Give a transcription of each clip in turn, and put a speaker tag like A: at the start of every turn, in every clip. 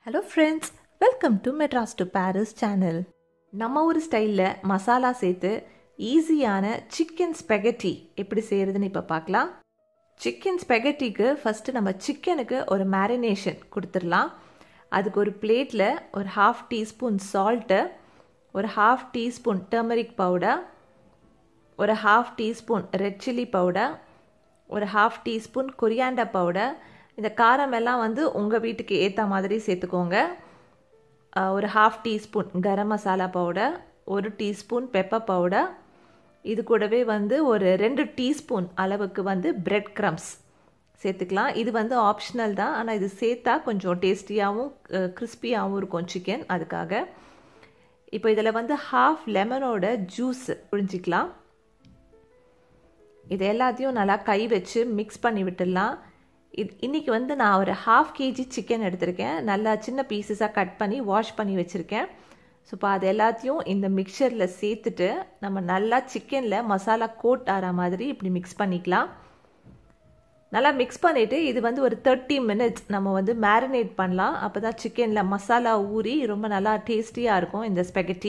A: hello friends welcome to Madras to Paris channel நம்ம ஊர் ஸ்டைலில் மசாலா சேர்த்து ஈஸியான சிக்கன் ஸ்பெகட்டி எப்படி செய்கிறதுன்னு இப்போ பார்க்கலாம் சிக்கன் ஸ்பெகட்டிக்கு ஃபஸ்ட்டு நம்ம சிக்கனுக்கு ஒரு மேரினேஷன் கொடுத்துடலாம் அதுக்கு ஒரு பிளேட்டில் ஒரு ஹாஃப் டீஸ்பூன் சால்ட்டு ஒரு ஹாஃப் டீஸ்பூன் டர்மரிக் பவுடர் ஒரு half teaspoon red chilli powder ஒரு ஹாஃப் டீஸ்பூன் கொரியாண்டா பவுடர் இந்த காரம் எல்லாம் வந்து உங்கள் வீட்டுக்கு ஏற்ற மாதிரி சேர்த்துக்கோங்க ஒரு half teaspoon garam masala powder ஒரு டீஸ்பூன் பெப்பர் பவுடர் இது கூடவே வந்து ஒரு ரெண்டு டீஸ்பூன் அளவுக்கு வந்து பிரெட் க்ரம்ஸ் சேர்த்துக்கலாம் இது வந்து ஆப்ஷனல் தான் ஆனால் இது சேர்த்தா கொஞ்சம் டேஸ்டியாகவும் கிறிஸ்பியாகவும் இருக்கும் சிக்கன் அதுக்காக இப்போ இதில் வந்து ஹாஃப் லெமனோட ஜூஸ் புழிஞ்சிக்கலாம் இது எல்லாத்தையும் நல்லா கை வச்சு மிக்ஸ் பண்ணி விட்டுடலாம் இது இன்றைக்கி வந்து நான் ஒரு ஹாஃப் கேஜி சிக்கன் எடுத்திருக்கேன் நல்லா சின்ன பீசஸாக கட் பண்ணி வாஷ் பண்ணி வச்சுருக்கேன் ஸோ இப்போ அது எல்லாத்தையும் இந்த மிக்சரில் சேர்த்துட்டு நம்ம நல்லா சிக்கனில் மசாலா கோட் ஆகிற மாதிரி இப்படி மிக்ஸ் பண்ணிக்கலாம் நல்லா மிக்ஸ் பண்ணிவிட்டு இது வந்து ஒரு தேர்ட்டி மினிட்ஸ் நம்ம வந்து மேரினேட் பண்ணலாம் அப்போ தான் சிக்கனில் மசாலா ஊறி ரொம்ப நல்லா டேஸ்டியாக இருக்கும் இந்த ஸ்பெகட்டி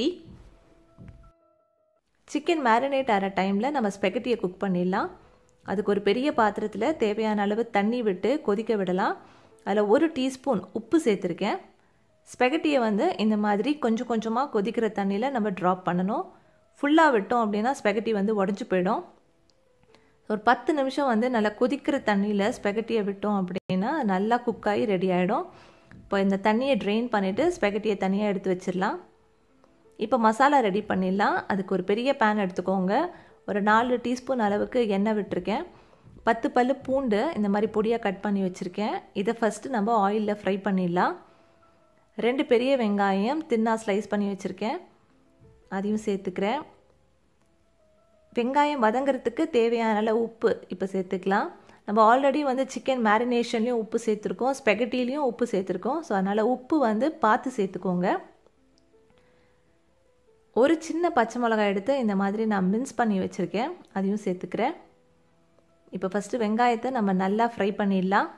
A: சிக்கன் மேரினேட் ஆகிற டைமில் நம்ம ஸ்பெகட்டியை குக் பண்ணிடலாம் அதுக்கு ஒரு பெரிய பாத்திரத்தில் தேவையான அளவு தண்ணி விட்டு கொதிக்க விடலாம் அதில் ஒரு டீஸ்பூன் உப்பு சேர்த்துருக்கேன் ஸ்பெகட்டியை வந்து இந்த மாதிரி கொஞ்சம் கொஞ்சமாக கொதிக்கிற தண்ணியில் நம்ம ட்ராப் பண்ணணும் ஃபுல்லாக விட்டோம் அப்படின்னா ஸ்பெகட்டி வந்து உடஞ்சி போயிடும் ஒரு பத்து நிமிஷம் வந்து நல்லா கொதிக்கிற தண்ணியில் ஸ்பெகட்டியை விட்டோம் அப்படின்னா நல்லா குக்காகி ரெடி ஆகிடும் இப்போ இந்த தண்ணியை ட்ரெயின் பண்ணிவிட்டு ஸ்பெகட்டியை தனியாக எடுத்து வச்சிடலாம் இப்போ மசாலா ரெடி பண்ணிடலாம் அதுக்கு ஒரு பெரிய பேன் எடுத்துக்கோங்க ஒரு நாலு டீஸ்பூன் அளவுக்கு எண்ணெய் விட்டுருக்கேன் பத்து பல் பூண்டு இந்த மாதிரி பொடியாக கட் பண்ணி வச்சுருக்கேன் இதை ஃபஸ்ட்டு நம்ம ஆயிலில் ஃப்ரை பண்ணிடலாம் ரெண்டு பெரிய வெங்காயம் தின்னா ஸ்லைஸ் பண்ணி வச்சுருக்கேன் அதையும் சேர்த்துக்கிறேன் வெங்காயம் வதங்கிறதுக்கு தேவையான அளவு உப்பு இப்போ சேர்த்துக்கலாம் நம்ம ஆல்ரெடி வந்து சிக்கன் மேரினேஷன்லேயும் உப்பு சேர்த்துருக்கோம் ஸ்பெகட்டிலையும் உப்பு சேர்த்துருக்கோம் ஸோ அதனால் உப்பு வந்து பார்த்து சேர்த்துக்கோங்க ஒரு சின்ன பச்சை மிளகாய் எடுத்து இந்த மாதிரி நான் மின்ஸ் பண்ணி வச்சுருக்கேன் அதையும் சேர்த்துக்கிறேன் இப்போ ஃபஸ்ட்டு வெங்காயத்தை நம்ம நல்லா ஃப்ரை பண்ணிடலாம்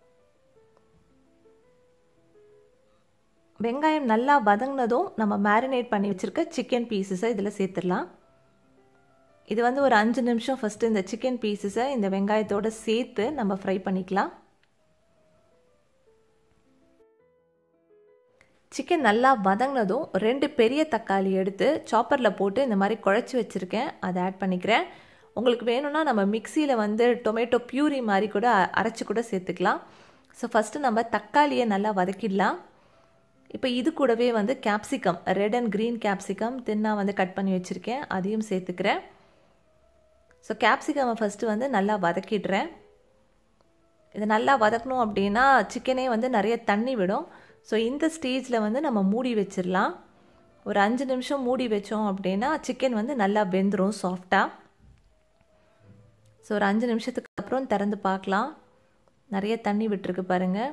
A: வெங்காயம் நல்லா வதங்கினதும் நம்ம மேரினேட் பண்ணி வச்சுருக்க சிக்கன் பீசஸை இதில் சேர்த்துடலாம் இது வந்து ஒரு அஞ்சு நிமிஷம் ஃபஸ்ட்டு இந்த சிக்கன் பீசஸை இந்த வெங்காயத்தோடு சேர்த்து நம்ம ஃப்ரை பண்ணிக்கலாம் சிக்கன் நல்லா வதங்கினதும் ரெண்டு பெரிய தக்காளி எடுத்து சாப்பரில் போட்டு இந்த மாதிரி குழச்சி வச்சுருக்கேன் அதை ஆட் பண்ணிக்கிறேன் உங்களுக்கு வேணும்னா நம்ம மிக்சியில் வந்து டொமேட்டோ பியூரி மாதிரி கூட அரைச்சி கூட சேர்த்துக்கலாம் ஸோ ஃபஸ்ட்டு நம்ம தக்காளியை நல்லா வதக்கிடலாம் இப்போ இது கூடவே வந்து capsicum red and green capsicum தின்னாக வந்து கட் பண்ணி வச்சுருக்கேன் அதையும் சேர்த்துக்கிறேன் ஸோ கேப்சிகமை ஃபஸ்ட்டு வந்து நல்லா வதக்கிடுறேன் இதை நல்லா வதக்கணும் அப்படின்னா சிக்கனே வந்து நிறைய தண்ணி விடும் ஸோ இந்த ஸ்டேஜில் வந்து நம்ம மூடி வச்சிடலாம் ஒரு அஞ்சு நிமிஷம் மூடி வச்சோம் அப்படின்னா சிக்கன் வந்து நல்லா வெந்துடும் சாஃப்டாக ஸோ ஒரு அஞ்சு நிமிஷத்துக்கு அப்புறம் திறந்து பார்க்கலாம் நிறைய தண்ணி விட்டுருக்கு பாருங்கள்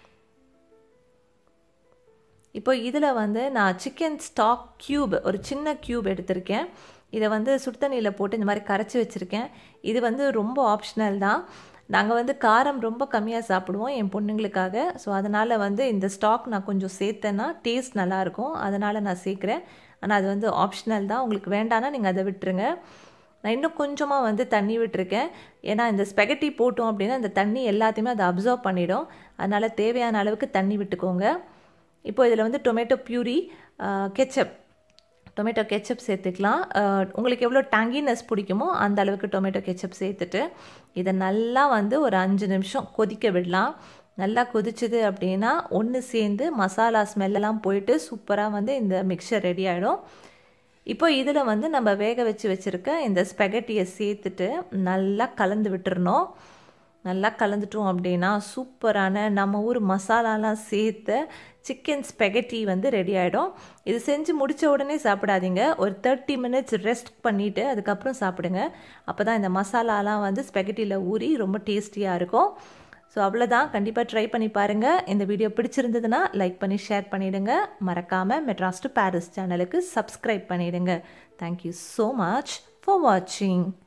A: இப்போ இதில் வந்து நான் சிக்கன் ஸ்டாக் க்யூப் ஒரு சின்ன க்யூப் எடுத்திருக்கேன் இதை வந்து சுடுதண்ணியில் போட்டு இந்த மாதிரி கரைச்சி வச்சுருக்கேன் இது வந்து ரொம்ப ஆப்ஷனல் தான் நாங்கள் வந்து காரம் ரொம்ப கம்மியாக சாப்பிடுவோம் என் பொண்ணுங்களுக்காக ஸோ அதனால் வந்து இந்த ஸ்டாக் நான் கொஞ்சம் சேர்த்தேன்னா டேஸ்ட் நல்லாயிருக்கும் அதனால் நான் சேர்க்குறேன் ஆனால் அது வந்து ஆப்ஷனல் தான் உங்களுக்கு வேண்டானா நீங்கள் அதை விட்டுருங்க நான் இன்னும் கொஞ்சமாக வந்து தண்ணி விட்டுருக்கேன் ஏன்னா இந்த ஸ்பெகட்டி போட்டோம் அப்படின்னா இந்த தண்ணி எல்லாத்தையுமே அதை அப்சர்வ் பண்ணிடும் அதனால் தேவையான அளவுக்கு தண்ணி விட்டுக்கோங்க இப்போ இதில் வந்து tomato puree ketchup tomato ketchup சேர்த்துக்கலாம் உங்களுக்கு எவ்வளோ டேங்கினஸ் பிடிக்குமோ அந்த அளவுக்கு டொமேட்டோ கெச்சப் சேர்த்துட்டு இதை நல்லா வந்து ஒரு அஞ்சு நிமிஷம் கொதிக்க விடலாம் நல்லா கொதிச்சுது அப்படின்னா ஒன்று சேர்ந்து மசாலா ஸ்மெல்லாம் போயிட்டு சூப்பராக வந்து இந்த மிக்சர் ரெடி ஆகிடும் இப்போ இதில் வந்து நம்ம வேக வச்சு வச்சுருக்க இந்த ஸ்பெகட்டியை சேர்த்துட்டு நல்லா கலந்து விட்டுறணும் நல்லா கலந்துட்டோம் அப்படின்னா சூப்பரான நம்ம ஊர் மசாலாலாம் சேர்த்து சிக்கன் ஸ்பெகட்டி வந்து ரெடி ஆகிடும் இது செஞ்சு முடித்த உடனே சாப்பிடாதீங்க ஒரு தேர்ட்டி மினிட்ஸ் ரெஸ்ட் பண்ணிவிட்டு அதுக்கப்புறம் சாப்பிடுங்க அப்போ தான் இந்த மசாலாலாம் வந்து ஸ்பெகட்டியில் ஊறி ரொம்ப டேஸ்டியாக இருக்கும் ஸோ அவ்வளோதான் கண்டிப்பாக ட்ரை பண்ணி பாருங்கள் இந்த வீடியோ பிடிச்சிருந்ததுன்னா லைக் பண்ணி ஷேர் பண்ணிவிடுங்க மறக்காமல் மெட்ராஸ் டு பாரிஸ் சேனலுக்கு சப்ஸ்கிரைப் பண்ணிவிடுங்க தேங்க்யூ ஸோ மச் ஃபார் வாட்சிங்